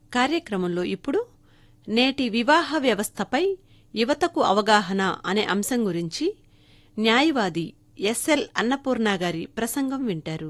కార్యక్రమంలో ఇప్పుడు నేటి వివాహ వ్యవస్థపై యువతకు అవగాహన అనే అంశం గురించి న్యాయవాది ఎస్ఎల్ అన్నపూర్ణ గారి ప్రసంగం వింటారు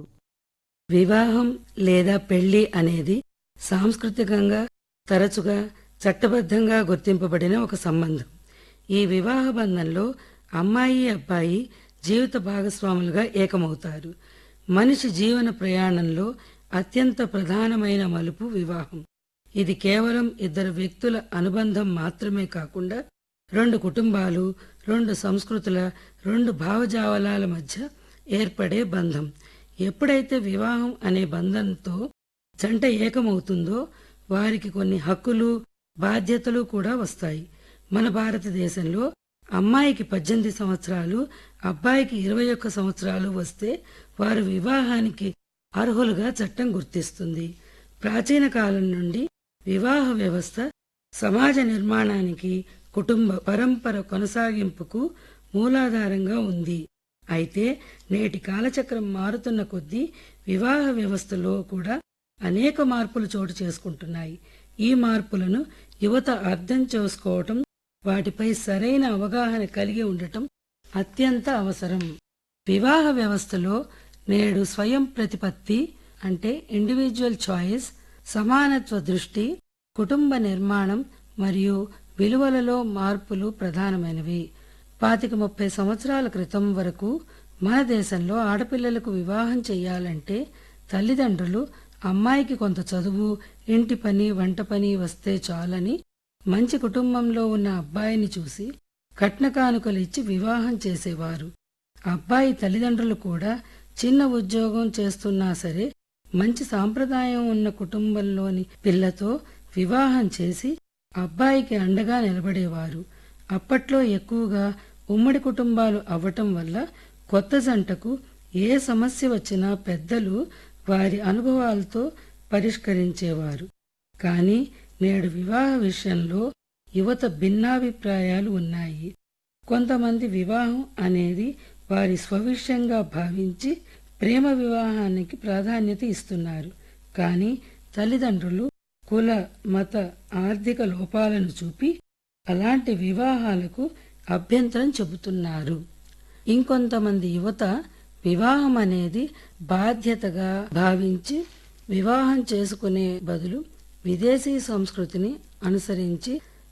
వివాహం లేదా పెళ్లి అనేది సాంస్కృతికంగా తరచుగా చట్టబద్ధంగా గుర్తింపబడిన ఒక సంబంధం ఈ వివాహ బంధంలో అమ్మాయి అబ్బాయి జీవిత భాగస్వాములుగా ఏకమవుతారు మనిషి జీవన ప్రయాణంలో అత్యంత ప్రధానమైన మలుపు వివాహం ఇది కేవలం ఇద్దరు వ్యక్తుల అనుబంధం మాత్రమే కాకుండా రెండు కుటుంబాలు రెండు సంస్కృతుల రెండు భావజావలాల మధ్య ఏర్పడే బంధం ఎప్పుడైతే వివాహం అనే బంధంతో జంట ఏకమవుతుందో వారికి కొన్ని హక్కులు బాధ్యతలు కూడా వస్తాయి మన భారతదేశంలో అమ్మాయికి పద్దెనిమిది సంవత్సరాలు అబ్బాయికి ఇరవై ఒక్క సంవత్సరాలు వస్తే వారు వివాహానికి అర్హులుగా చట్టం గుర్తిస్తుంది ప్రాచీన కాలం నుండి వివాహ వ్యవస్థ సమాజ నిర్మాణానికి కుటుంబ పరంపర కొనసాగింపుకు మూలాధారంగా ఉంది అయితే నేటి కాలచక్రం మారుతున్న కొద్దీ వివాహ వ్యవస్థలో కూడా అనేక మార్పులు చోటు చేసుకుంటున్నాయి ఈ మార్పులను యువత అర్థం చేసుకోవటం వాటిపై సరైన అవగాహన కలిగి ఉండటం అత్యంత అవసరం వివాహ వ్యవస్థలో నేడు స్వయం ప్రతిపత్తి అంటే ఇండివిజువల్ చాయిస్ సమానత్వ దృష్టి కుటుంబ నిర్మాణం మరియు విలువలలో మార్పులు ప్రధానమైనవి పాతిక ముప్పై సంవత్సరాల క్రితం వరకు మన దేశంలో ఆడపిల్లలకు వివాహం చేయాలంటే తల్లిదండ్రులు అమ్మాయికి కొంత చదువు ఇంటి పని వంట పని వస్తే చాలని మంచి కుటుంబంలో ఉన్న అబ్బాయిని చూసి కట్న కానుకలు ఇచ్చి వివాహం చేసేవారు అబ్బాయి తల్లిదండ్రులు కూడా చిన్న ఉద్యోగం చేస్తున్నా సరే మంచి సాంప్రదాయం ఉన్న కుటుంబంలోని పిల్లతో వివాహం చేసి అబ్బాయికి అండగా నిలబడేవారు అప్పట్లో ఎక్కువగా ఉమ్మడి కుటుంబాలు అవ్వటం వల్ల కొత్త జంటకు ఏ సమస్య వచ్చినా పెద్దలు వారి అనుభవాలతో పరిష్కరించేవారు కానీ నేడు వివాహ విషయంలో యువత భిన్నాభిప్రాయాలు ఉన్నాయి కొంతమంది వివాహం అనేది వారి స్వవిషయంగా భావించి ప్రేమ వివాహానికి ప్రాధాన్యత ఇస్తున్నారు కానీ తల్లిదండ్రులు కుల మత ఆర్థిక లోపాలను చూపి అలాంటి వివాహాలకు అభ్యంతరం చెబుతున్నారు ఇంకొంతమంది యువత వివాహం అనేది బాధ్యతగా భావించి వివాహం చేసుకునే బదులు విదేశీ సంస్కృతిని అనుసరించి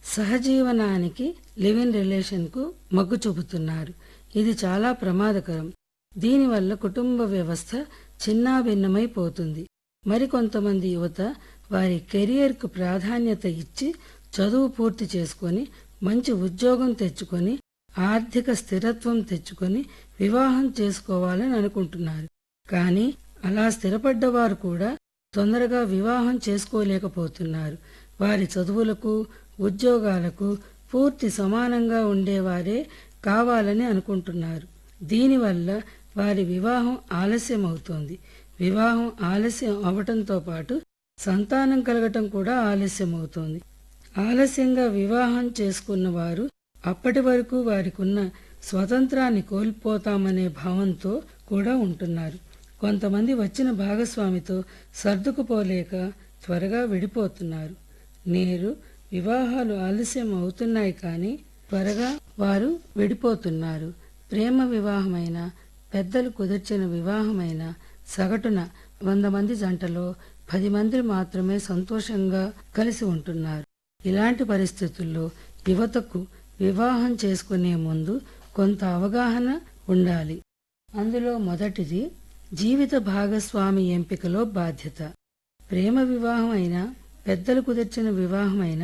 సహజీవనానికి లివ్ ఇన్ రిలేషన్ కు మొగ్గు చూపుతున్నారు ఇది చాలా ప్రమాదకరం దీనివల్ల కుటుంబ వ్యవస్థ చిన్నాభిన్నమైపోతుంది మరికొంతమంది యువత వారి కెరియర్ కు ప్రాధాన్యత ఇచ్చి చదువు పూర్తి చేసుకొని మంచి ఉద్యోగం తెచ్చుకొని ఆర్థిక స్థిరత్వం తెచ్చుకొని వివాహం చేసుకోవాలని అనుకుంటున్నారు కానీ అలా స్థిరపడ్డవారు కూడా తొందరగా వివాహం చేసుకోలేకపోతున్నారు వారి చదువులకు ఉద్యోగాలకు పూర్తి సమానంగా ఉండేవారే కావాలని అనుకుంటున్నారు దీనివల్ల వారి వివాహం ఆలస్యం అవుతోంది వివాహం ఆలస్యం అవటంతో పాటు సంతానం కలగటం కూడా ఆలస్యం అవుతోంది ఆలస్యంగా వివాహం చేసుకున్న వారు అప్పటి వరకు వారికున్న స్వతంత్రాన్ని కోల్పోతామనే భావంతో కూడా ఉంటున్నారు కొంతమంది వచ్చిన భాగస్వామితో సర్దుకుపోలేక త్వరగా విడిపోతున్నారు నేరు వివాహాలు ఆలస్యం అవుతున్నాయి కానీ త్వరగా వారు విడిపోతున్నారు ప్రేమ వివాహమైన పెద్దలు కుదిర్చిన వివాహమైన సగటున వంద మంది జంటలో పది మంది మాత్రమే సంతోషంగా కలిసి ఉంటున్నారు ఇలాంటి పరిస్థితుల్లో యువతకు వివాహం చేసుకునే ముందు కొంత అవగాహన ఉండాలి అందులో మొదటిది జీవిత భాగస్వామి ఎంపికలో బాధ్యత ప్రేమ వివాహం అయినా పెద్దలు కుదిర్చిన వివాహమైన